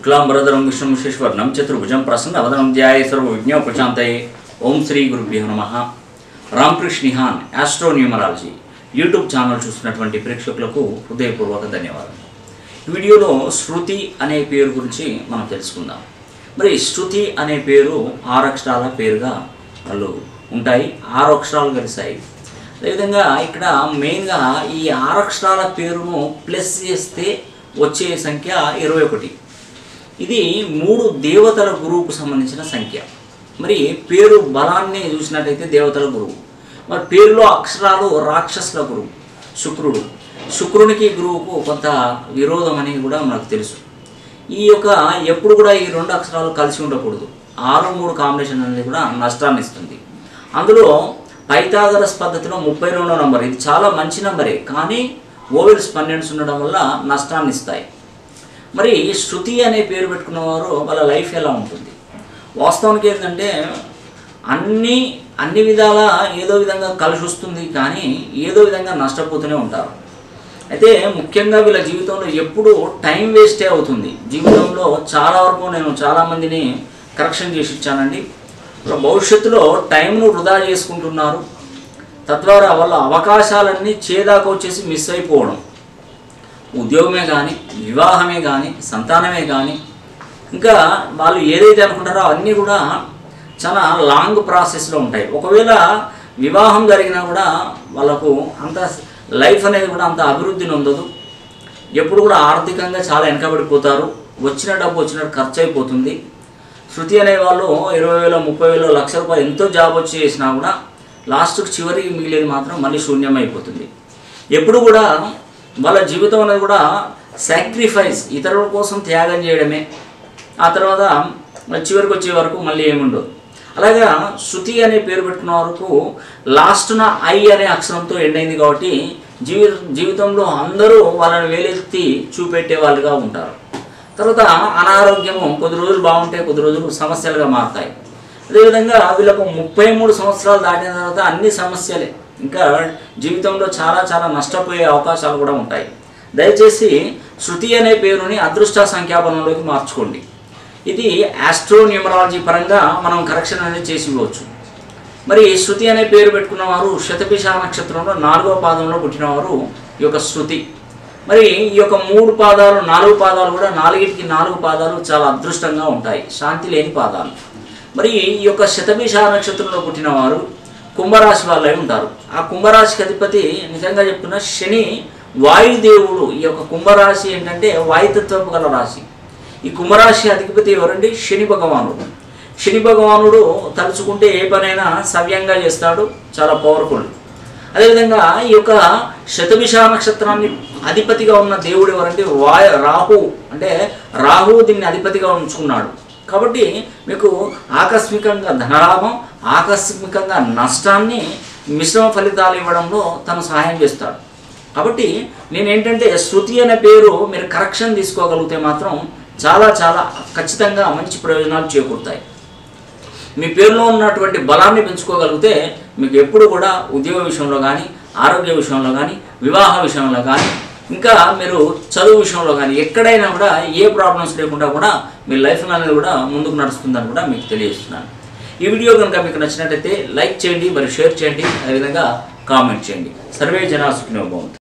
శుక్లాంబరధరం విష్ణుం శేశ్వర్ణం చతుర్భుజం ప్రసన్నవదనం ధ్యాయ సర్వ విజ్ఞాపశాంతయే ఓం శ్రీ గురుభ్యో నమ రామకృష్ణిహాన్ ఆస్ట్రో న్యూమరాలజీ యూట్యూబ్ ఛానల్ చూస్తున్నటువంటి ప్రేక్షకులకు హృదయపూర్వక ధన్యవాదాలు ఈ వీడియోలో శృతి అనే పేరు గురించి మనం తెలుసుకుందాం మరి శృతి అనే పేరు ఆరు అక్షరాల పేరుగా వాళ్ళు ఉంటాయి ఆరు అక్షరాలు కలిసాయి అదేవిధంగా ఇక్కడ మెయిన్గా ఈ ఆరు అక్షరాల పేరును ప్లస్ చేస్తే వచ్చే సంఖ్య ఇరవై ఒకటి ఇది మూడు దేవతల గురువుకు సంబంధించిన సంఖ్య మరి పేరు బలాన్ని చూసినట్టయితే దేవతల గురువు మరి పేరులో అక్షరాలు రాక్షసుల గురువు శుక్రుడు శుక్రునికి గురువుకు కొంత విరోధం అనేది కూడా మనకు తెలుసు ఈ యొక్క ఎప్పుడు కూడా ఈ రెండు అక్షరాలు కలిసి ఉండకూడదు ఆరు మూడు కాంబినేషన్ అనేది కూడా నష్టాన్ని ఇస్తుంది అందులో పైథాగరస్ పద్ధతిలో ముప్పై రెండో నంబర్ ఇది చాలా మంచి నంబరే కానీ ఓవెల్స్ పన్నెండ్స్ ఉండడం వల్ల నష్టాన్ని ఇస్తాయి మరి శృతి అనే పేరు పెట్టుకున్న వారు వాళ్ళ లైఫ్ ఎలా ఉంటుంది వాస్తవానికి ఏంటంటే అన్ని అన్ని విధాల ఏదో విధంగా కలిసి వస్తుంది కానీ ఏదో విధంగా నష్టపోతూనే ఉంటారు అయితే ముఖ్యంగా వీళ్ళ జీవితంలో ఎప్పుడు టైం వేస్టే అవుతుంది జీవితంలో చాలా వరకు నేను చాలామందిని కరెక్షన్ చేసి ఇచ్చానండి వాళ్ళ భవిష్యత్తులో టైంను వృధా చేసుకుంటున్నారు తద్వారా వాళ్ళ అవకాశాలన్నీ చేదాకా వచ్చేసి మిస్ అయిపోవడం ఉద్యోగమే కానీ వివాహమే కానీ సంతానమే కానీ ఇంకా వాళ్ళు ఏదైతే అనుకుంటారో అవన్నీ కూడా చాలా లాంగ్ ప్రాసెస్లో ఉంటాయి ఒకవేళ వివాహం జరిగినా కూడా వాళ్ళకు అంత లైఫ్ అనేది కూడా అంత అభివృద్ధిని ఉండదు ఎప్పుడు కూడా ఆర్థికంగా చాలా వెనకబడిపోతారు వచ్చిన డబ్బు వచ్చినట్టు ఖర్చు అయిపోతుంది శృతి అనే వాళ్ళు ఇరవై వేల ముప్పై వేల లక్ష రూపాయలు ఎంతో జాబ్ వచ్చి చేసినా కూడా లాస్ట్కి చివరికి మిగిలేది మాత్రం మళ్ళీ శూన్యం అయిపోతుంది ఎప్పుడు కూడా వాళ్ళ జీవితం అనేది కూడా సాక్రిఫైస్ ఇతరుల కోసం త్యాగం చేయడమే ఆ తర్వాత చివరికి వచ్చే వరకు మళ్ళీ ఏముండదు అలాగా శృతి అనే పేరు పెట్టుకున్న వరకు లాస్ట్న ఐ అనే అక్షరంతో ఎండ్ అయింది కాబట్టి జీవి జీవితంలో అందరూ వాళ్ళని వేలెత్తి చూపెట్టే వాళ్ళుగా ఉంటారు తర్వాత అనారోగ్యము కొద్ది రోజులు బాగుంటే కొద్ది రోజులు సమస్యలుగా మారుతాయి అదేవిధంగా వీళ్ళకు ముప్పై మూడు సంవత్సరాలు దాటిన తర్వాత అన్ని సమస్యలే ఇంకా జీవితంలో చాలా చాలా నష్టపోయే అవకాశాలు కూడా ఉంటాయి దయచేసి శృతి అనే పేరుని అదృష్ట సంఖ్యాబలంలోకి మార్చుకోండి ఇది ఆస్ట్రో న్యూమరాలజీ పరంగా మనం కరెక్షన్ అనేది చేసి ఇవ్వచ్చు మరి శృతి అనే పేరు పెట్టుకున్న వారు శతభిష నక్షత్రంలో నాలుగో పాదంలో పుట్టినవారు ఈ యొక్క శృతి మరి ఈ యొక్క మూడు పాదాలు నాలుగు పాదాలు కూడా నాలుగిటికి నాలుగు పాదాలు చాలా అదృష్టంగా ఉంటాయి శాంతి లేని పాదాలు మరి ఈ యొక్క శతభిష నక్షత్రంలో పుట్టిన వారు కుంభరాశి వాళ్ళై ఉంటారు ఆ కుంభరాశికి అధిపతి నిజంగా చెప్తున్న శని వాయుదేవుడు ఈ యొక్క కుంభరాశి ఏంటంటే వాయుతత్వపు గల రాశి ఈ కుంభరాశి అధిపతి ఎవరండి శని భగవానుడు శని భగవానుడు తలుచుకుంటే ఏ పనైనా సవ్యంగా చేస్తాడు చాలా పవర్ఫుల్ అదేవిధంగా ఈ యొక్క శతభిష నక్షత్రాన్ని అధిపతిగా ఉన్న దేవుడు ఎవరంటే వాయ రాహు అంటే రాహు దీన్ని అధిపతిగా ఉంచుకున్నాడు కాబట్టి మీకు ఆకస్మికంగా ధనలాభం ఆకస్మికంగా నష్టాన్ని మిశ్రమ ఫలితాలు ఇవ్వడంలో తను సహాయం చేస్తాడు కాబట్టి నేనేంటంటే శృతి అనే పేరు మీరు కరెక్షన్ తీసుకోగలిగితే మాత్రం చాలా చాలా ఖచ్చితంగా మంచి ప్రయోజనాలు చేకూరుతాయి మీ పేరులో ఉన్నటువంటి బలాన్ని పెంచుకోగలిగితే మీకు ఎప్పుడు కూడా ఉద్యోగ విషయంలో కానీ ఆరోగ్య విషయంలో కానీ వివాహ విషయంలో కానీ ఇంకా మీరు చదువు విషయంలో కానీ ఎక్కడైనా కూడా ఏ ప్రాబ్లమ్స్ లేకుండా కూడా మీ లైఫ్ అనేది కూడా ముందుకు నడుస్తుందని కూడా మీకు తెలియజేస్తున్నాను ఈ వీడియో కనుక మీకు నచ్చినట్టయితే లైక్ చేయండి మరి షేర్ చేయండి అదేవిధంగా కామెంట్ చేయండి సర్వే జనా సుఖినో బాగుంది